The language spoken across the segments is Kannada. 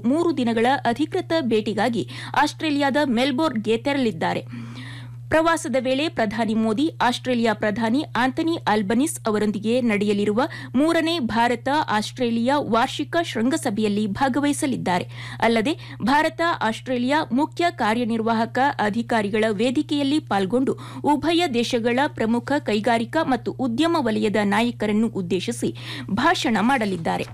ಮೂರು ದಿನಗಳ ಅಧಿಕೃತ ಭೇಟಿಗಾಗಿ ಆಸ್ಟ್ರೇಲಿಯಾದ ಮೆಲ್ಬೋರ್ನ್ಗೆ ತೆರಳಿದ್ದಾರೆ ಪ್ರವಾಸದ ವೇಳೆ ಪ್ರಧಾನಿ ಮೋದಿ ಆಸ್ಟ್ರೇಲಿಯಾ ಪ್ರಧಾನಿ ಆಂಥನಿ ಆಲ್ಬನಿಸ್ ಅವರೊಂದಿಗೆ ನಡೆಯಲಿರುವ ಮೂರನೇ ಭಾರತ ಆಸ್ಟ್ರೇಲಿಯಾ ವಾರ್ಷಿಕ ಶೃಂಗಸಭೆಯಲ್ಲಿ ಭಾಗವಹಿಸಲಿದ್ದಾರೆ ಅಲ್ಲದೆ ಭಾರತ ಆಸ್ಟ್ರೇಲಿಯಾ ಮುಖ್ಯ ಕಾರ್ಯನಿರ್ವಾಹಕ ಅಧಿಕಾರಿಗಳ ವೇದಿಕೆಯಲ್ಲಿ ಪಾಲ್ಗೊಂಡು ಉಭಯ ದೇಶಗಳ ಪ್ರಮುಖ ಕೈಗಾರಿಕಾ ಮತ್ತು ಉದ್ಯಮ ವಲಯದ ನಾಯಕರನ್ನು ಉದ್ದೇಶಿಸಿ ಭಾಷಣ ಮಾಡಲಿದ್ದಾರೆ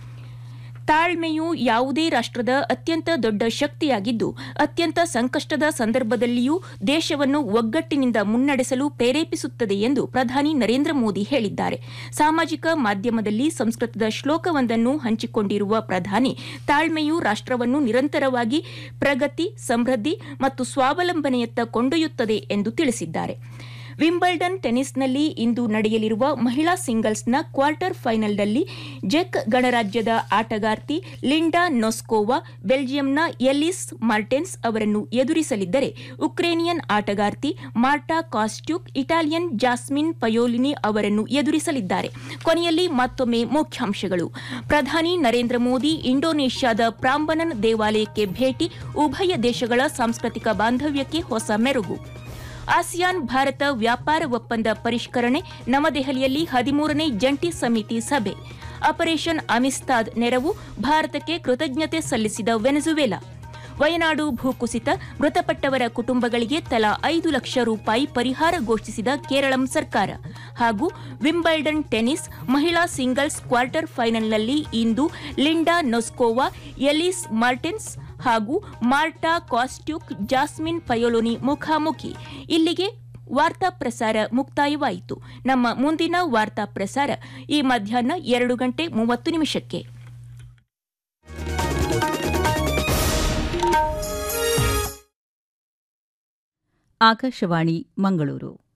ತಾಳ್ಮೆಯು ಯಾವುದೇ ರಾಷ್ಟ್ರದ ಅತ್ಯಂತ ದೊಡ್ಡ ಶಕ್ತಿಯಾಗಿದ್ದು ಅತ್ಯಂತ ಸಂಕಷ್ಟದ ಸಂದರ್ಭದಲ್ಲಿಯೂ ದೇಶವನ್ನು ಒಗ್ಗಟ್ಟಿನಿಂದ ಮುನ್ನಡೆಸಲು ಪ್ರೇರೇಪಿಸುತ್ತದೆ ಎಂದು ಪ್ರಧಾನಿ ನರೇಂದ್ರ ಮೋದಿ ಹೇಳಿದ್ದಾರೆ ಸಾಮಾಜಿಕ ಮಾಧ್ಯಮದಲ್ಲಿ ಸಂಸ್ಕೃತದ ಶ್ಲೋಕವೊಂದನ್ನು ಹಂಚಿಕೊಂಡಿರುವ ಪ್ರಧಾನಿ ತಾಳ್ಮೆಯು ರಾಷ್ಟ್ರವನ್ನು ನಿರಂತರವಾಗಿ ಪ್ರಗತಿ ಸಮೃದ್ಧಿ ಮತ್ತು ಸ್ವಾವಲಂಬನೆಯತ್ತ ಕೊಂಡೊಯ್ಯುತ್ತದೆ ಎಂದು ತಿಳಿಸಿದ್ದಾರೆ ವಿಂಬಲ್ಡನ್ ಟೆನಿಸ್ನಲ್ಲಿ ಇಂದು ನಡೆಯಲಿರುವ ಮಹಿಳಾ ಸಿಂಗಲ್ಸ್ನ ಕ್ವಾರ್ಟರ್ ಫೈನಲ್ನಲ್ಲಿ ಜೆಕ್ ಗಣರಾಜ್ಯದ ಆಟಗಾರ್ತಿ ಲಿಂಡಾ ನೊಸ್ಕೋವಾ ಬೆಲ್ಜಿಯಂನ ಎಲಿಸ್ ಮಾರ್ಟೆನ್ಸ್ ಅವರನ್ನು ಎದುರಿಸಲಿದ್ದರೆ ಉಕ್ರೇನಿಯನ್ ಆಟಗಾರ್ತಿ Marta Kostyuk Italian Jasmine Paolini ಅವರನ್ನು ಎದುರಿಸಲಿದ್ದಾರೆ ಕೊನೆಯಲ್ಲಿ ಮತ್ತೊಮ್ಮೆ ಮುಖ್ಯಾಂಶಗಳು ಪ್ರಧಾನಿ ನರೇಂದ್ರ ಮೋದಿ ಇಂಡೋನೇಷ್ಯಾದ ಪ್ರಾಂಬನನ್ ದೇವಾಲಯಕ್ಕೆ ಭೇಟಿ ಉಭಯ ದೇಶಗಳ ಸಾಂಸ್ಕೃತಿಕ ಬಾಂಧವ್ಯಕ್ಕೆ ಹೊಸ ಮೆರುಗು ಆಸಿಯಾನ್ ಭಾರತ ವ್ಯಾಪಾರ ಒಪ್ಪಂದ ಪರಿಷ್ಕರಣೆ ನವದೆಹಲಿಯಲ್ಲಿ ಹದಿಮೂರನೇ ಜಂಟಿ ಸಮಿತಿ ಸಭೆ ಆಪರೇಷನ್ ಅಮಿಸ್ತಾದ್ ನೆರವು ಭಾರತಕ್ಕೆ ಕೃತಜ್ಞತೆ ಸಲ್ಲಿಸಿದ ವೆನೆಜುವೆಲಾ ವಯನಾಡು ಭೂಕುಸಿತ ಮೃತಪಟ್ಟವರ ಕುಟುಂಬಗಳಿಗೆ ತಲಾ ಐದು ಲಕ್ಷ ರೂಪಾಯಿ ಪರಿಹಾರ ಘೋಷಿಸಿದ ಕೇರಳಂ ಸರ್ಕಾರ ಹಾಗೂ ವಿಂಬಲ್ಡನ್ ಟೆನಿಸ್ ಮಹಿಳಾ ಸಿಂಗಲ್ಸ್ ಕ್ವಾರ್ಟರ್ ಫೈನಲ್ನಲ್ಲಿ ಇಂದು ಲಿಂಡಾ ನೊಸ್ಕೋವಾ ಎಲಿಸ್ ಮಾರ್ಟೆನ್ಸ್ ಹಾಗೂ ಮಾರ್ಟಾ ಕಾಸ್ಟ್ಯೂಕ್ ಜಾಸ್ಮಿನ್ ಪಯೋಲೋನಿ ಮುಖಾಮುಖಿ ಇಲ್ಲಿಗೆ ವಾರ್ತಾ ಪ್ರಸಾರ ಮುಕ್ತಾಯವಾಯಿತು ನಮ್ಮ ಮುಂದಿನ ವಾರ್ತಾ ಪ್ರಸಾರ ಈ ಮಧ್ಯಾಹ್ನ ಎರಡು ಗಂಟೆ ಮೂವತ್ತು ನಿಮಿಷಕ್ಕೆ ಆಕಾಶವಾಣಿ ಮಂಗಳೂರು